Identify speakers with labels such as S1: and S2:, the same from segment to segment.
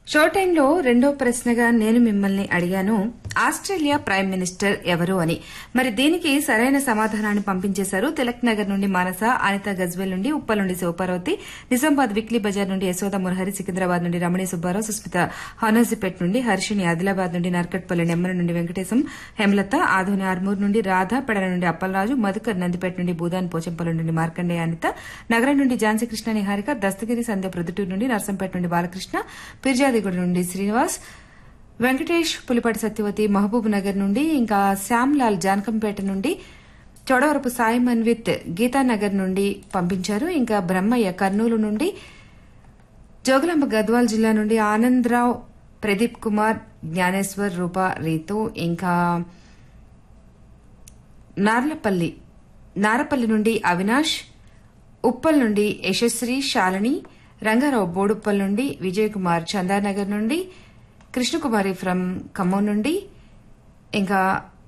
S1: show టైంలో రెండో ప్రశ్నగా నేను మిమ్మల్ని అడిగాను ఆస్ట్రేలియా ప్రైమ్ మినిస్టర్ ఎవరు అని మరి దీనికి సరైన సమాధానాన్ని పంపించేశారు తిలక్ నగర్ నుండి మానస అనిత గజ్వేల్ నుండి ఉప్పల్ నుండి శివపార్వతి నిజామాబాద్ వీక్లీ బజార్ నుండి యశోద మురహరి సికింద్రాబాద్ నుండి రమణి సుబ్బారావు సుస్మిత హనోజిపేట్ నుండి హర్షిని ఆదిలాబాద్ నుండి నర్కట్పల్లి నెమ్మల నుండి వెంకటేశం హేమలత ఆధోని ఆర్మూర్ నుండి రాధ పెడల నుండి అప్పలరాజు మధుకర్ నందిపేట నుండి భూదాన్ పోచంపల్లి నుండి మార్కండేయ అనిత నగరం నుండి ఝాన్సీ కృష్ణ నిహారిక దస్తగిరి సంధ్య ప్రొద్దుటూరు నుండి నర్సంపేట నుండి బాలకృష్ణ పిర్జాదిగూడ నుండి శ్రీనివాస్ వెంకటేష్ పులిపాటి సత్యవతి మహబూబ్ నగర్ నుండి ఇంకా శ్యామ్లాల్ జానకంపేట నుండి చోడవరపు సాయి మన్విత్ గీతానగర్ నుండి పంపించారు ఇంకా బ్రహ్మయ్య కర్నూలు నుండి జోగులాంబ గద్వాల్ జిల్లా నుండి ఆనందరావు ప్రదీప్ కుమార్ జ్ఞానేశ్వర్ రూప రీతు ఇంకా నార్లపల్లి నారపల్లి నుండి అవినాష్ ఉప్పల్ నుండి యశస్వి శాలిని రంగారావు బోడుప్పల్ నుండి విజయ్ కుమార్ చందానగర్ నుండి కృష్ణకుమారి ఫ్రమ్ ఖమ్మం నుండి ఇంకా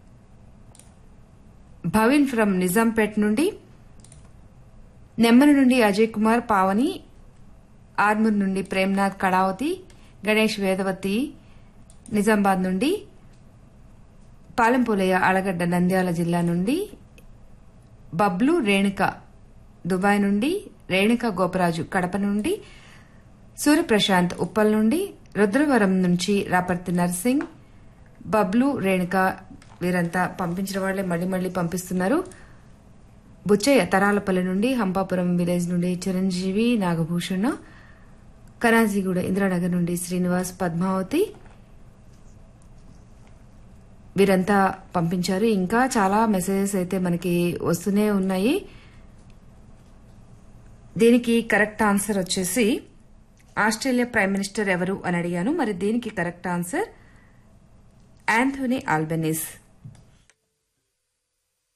S1: భవిన్ ఫ్రమ్ నిజాంపేట్ నుండి నెమ్మల నుండి అజయ్ కుమార్ పావని ఆర్మూర్ నుండి ప్రేమ్నాథ్ కడావతి గణేష్ వేదవతి నిజామాబాద్ నుండి పాలెంపోలయ్య అలగడ్డ నంద్యాల జిల్లా నుండి బబ్లు రేణుక దుబాయ్ నుండి రేణుక గోపరాజు కడప నుండి సూర్యప్రశాంత్ ఉప్పల్ నుండి రుద్రవరం నుంచి రాపర్తి నర్సింగ్ బబ్లు రేణుక వీరంతా పంపించిన వాళ్లే మళ్లీ మళ్లీ పంపిస్తున్నారు బుచ్చయ్య తరాలపల్లి నుండి హంపాపురం విలేజ్ నుండి చిరంజీవి నాగభూషణ్ కనాజీగూడ ఇందిరానగర్ నుండి శ్రీనివాస్ పద్మావతి వీరంతా పంపించారు ఇంకా చాలా మెసేజెస్ అయితే మనకి వస్తూనే ఉన్నాయి దీనికి కరెక్ట్ ఆన్సర్ వచ్చేసి ఆస్ట్రేలియా ప్రైమ్ మినిస్టర్ ఎవరు అని అడిగాను మరి దీనికి కరెక్ట్ ఆన్సర్ యాంథోనీ ఆల్బెనిస్